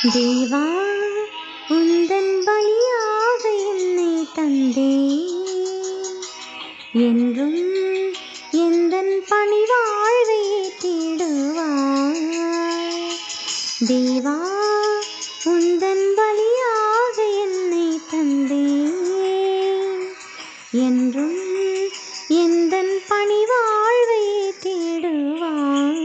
தேவா உந்தன் பலியாக என்னை தந்தேன் என்றும் எந்தன் பணிவாழ்வை ஏற்றிடுவாய் தேவா உந்தன் பலியாக என்னை தந்தேன் என்றும் எந்தன் பணிவாழ்வை ஏற்றிடுவாய்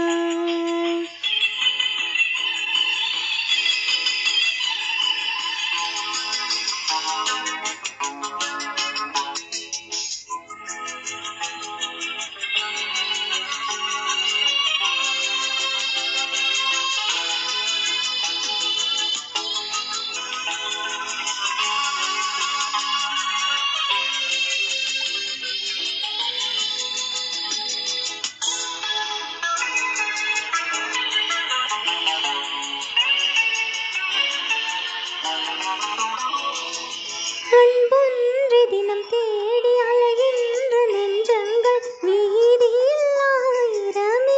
அன்பொன்று தினம் தேடி அலைகின்ற நெஞ்சங்கள் வீதியில் ஆயிரமே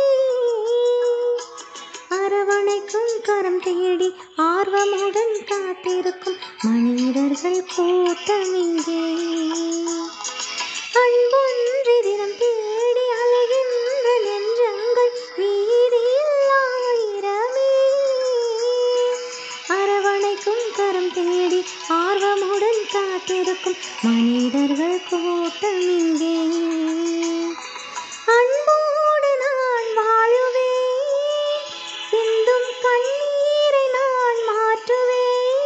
அரவணைக்கும் கரம் தேடி ஆர்வமுடன் காத்திருக்கும் மனிதர்கள் கூட்டம் இங்கே அன்பொன்று தினம் தேடி அலைகின்ற நெஞ்சங்கள் வீதியில் ஆயிரமே அரவணைக்கும் கரம் தேடி ஆர்வமுடன் காத்திருக்கும் மனிதர்கள் கூட்டம் இங்கே அன்போடு நான் வாழுவேன் சிந்தும் கண்ணீரை நான் மாற்றுவேன்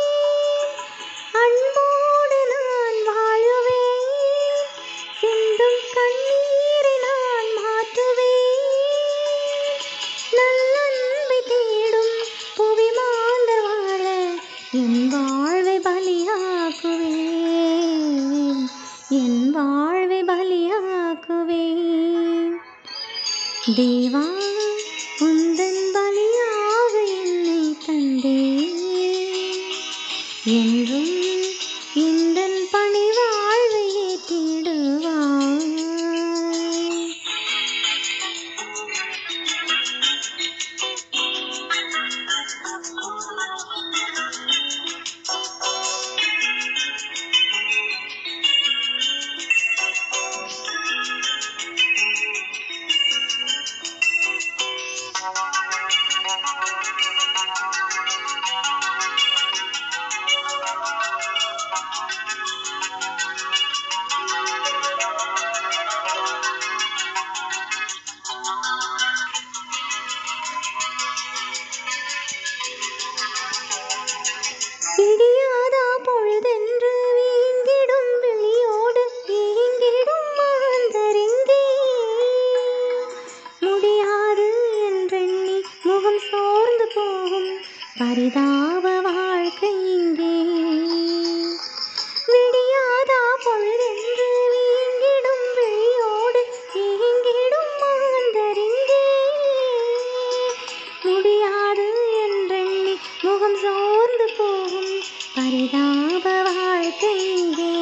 அன்போடு நான் வாழுவேன் சிந்தும் கண்ணீரை நான் மாற்றுவேன் நல்லன்பை தேடும் புவி மாந்தர் வாழ என் வாழ்வை பலியாக்குவேன் என் வாழ்வை பலியாக்குவேன் தேவா உந்தன் பலியாக என்னை தந்தேன் என்றும் இந்தன் பணி வாழ்வை ஏற்றிடுவாய் விடியாதா பொழுதென்று வீங்கிடும் விழியோடு ஏங்கிடும் மாந்தரெங்கே முடியாது என்றெண்ணி முகம் சோர்ந்து போகும் பரிதாப வாழ்க்கை இங்கே விடியாதா பொழுதென்று வீங்கிடும் விழியோடு ஏங்கிடும் மாந்தரெங்கே முடியாது என்றெண்ணி முகம் சோர்ந்து போகும் பரிதாப வாழ்க்கை இங்கே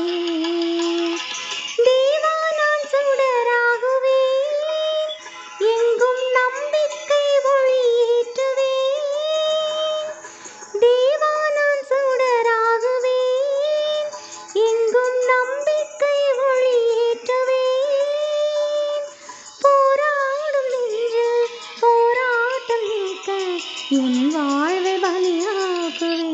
தேவா நான் சுடராகுவேன் எங்கும் நம்பிக்கை ஒளியேற்றுவேன் தேவா நான் சுடராகுவேன் எங்கும் நம்பிக்கை ஒளியேற்றுவேன் போராடும் நெஞ்சு போராட்டம் நீக்க என் வாழ்வை பலியாக்குவேன்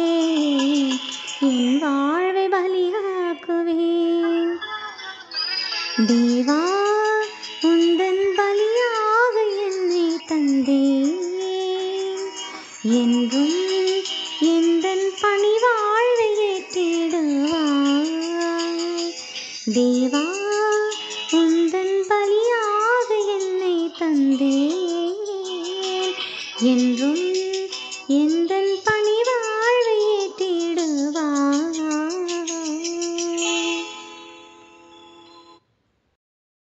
என் வாழ்வை பலியாக்குவேன் தேவா உந்தன் பலியாக என்னை தந்தேன் என்றும் எந்தன் பணி வாழ்வை ஏற்றிடுவாய் தேவா